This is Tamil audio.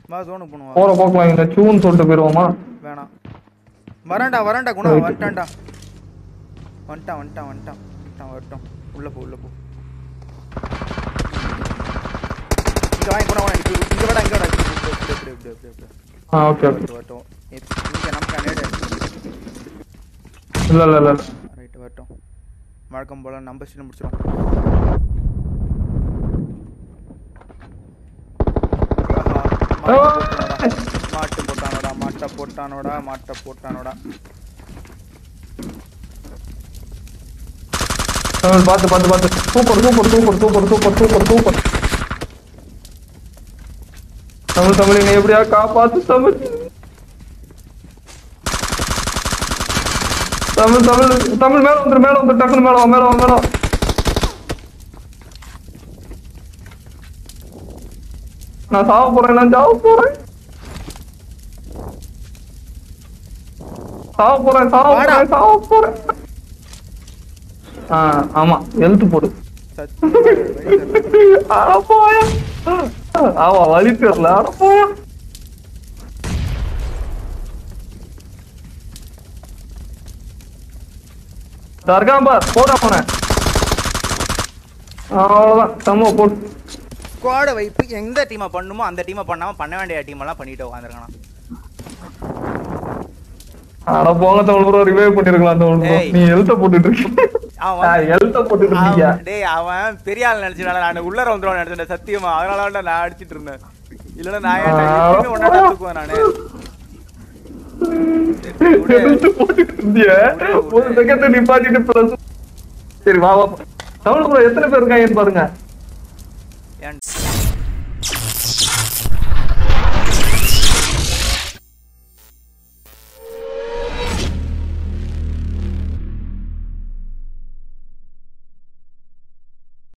வா ஜோனுக்கு போகணும் வா. போற போக்கலாம் இந்த சூன்னு சொல்லிட்டு போயிருவோமா வேணாம் வரேன்டா வரேன்டா குணா வந்துட்டான்டா வந்துட்டான் வந்துட்டான் வந்துட்டான் வந்துட்டான் வரட்டும் உள்ள போ உள்ள போ இங்க வாங்கி குணா வாங்கி இங்க வாடா இங்க வாடா இப்படி இப்படி இப்படி இப்படி இப்படி இப்படி இப்படி ஆ ஓகே ஓகே வரட்டும் வரட்டும் இப்ப இங்க நமக்கு நேடு இல்ல இல்ல இல்ல ரைட் வரட்டும் வழக்கம் போல நம்ம ஸ்டில் முடிச்சிடும் மாட்டு போட்டானோடா மாட்டை போட்டானோடா மாட்டை போட்டானோடா தமிழ் பார்த்து பார்த்து பார்த்து super super super super super super super Tamil Tamil என்னை எப்படியா காப்பாத்து தமிழ் தமிழ் தமிழ் தமிழ் மேல வந்துரு மேல வந்துரு டக்குனு மேல வா மேல வா மேல வா. நான் சாவ போறேன் நான் சாவ போறேன் சாவ போறேன் சாவ வாடா. போறேன் சாவ போறேன் ஆ ஆமா எழுத்து போடு சத்தியமா வழி தெரியல. அட போயா ஆமா வழி தெரியல அட போயா தர்காம் பார் போடா போன அவ்வளவுதான் சம போட்டு ஸ்குவாட வைப்பு எந்த டீமை பண்ணுமோ அந்த டீமை பண்ணாம பண்ண வேண்டிய டீம் எல்லாம் பண்ணிட்டு உட்காந்துருக்கானா அட போங்க தமிழ் ப்ரோ ரிவைவ் பண்ணிருக்கலாம் தமிழ் ப்ரோ ஏய். நீ எழுத்த போட்டுட்டு இருக்க அவன் எழுத்த போட்டுட்டு இருக்கீங்க அவன் டேய் அவன் பெரிய ஆள் நினைச்சனால நான் உள்ளர வந்துருவான் நினைச்சேன் சத்தியமா அதனால தான் நான் அடிச்சிட்டு இருந்தேன் இல்லன்னா நான் ஏன்டா ஆ. எப்பயுமே ஒன்னா தூக்குவேன் நானு எழுத்து போட்டுட்டு இருந்திய ஒரு செகண்ட் நிப்பாட்டிட்டு பிளஸ் சரி வா வா தமிழ் ப்ரோ எத்தனை பேர் இருக்காங்கன்னு பாருங்க ஏன்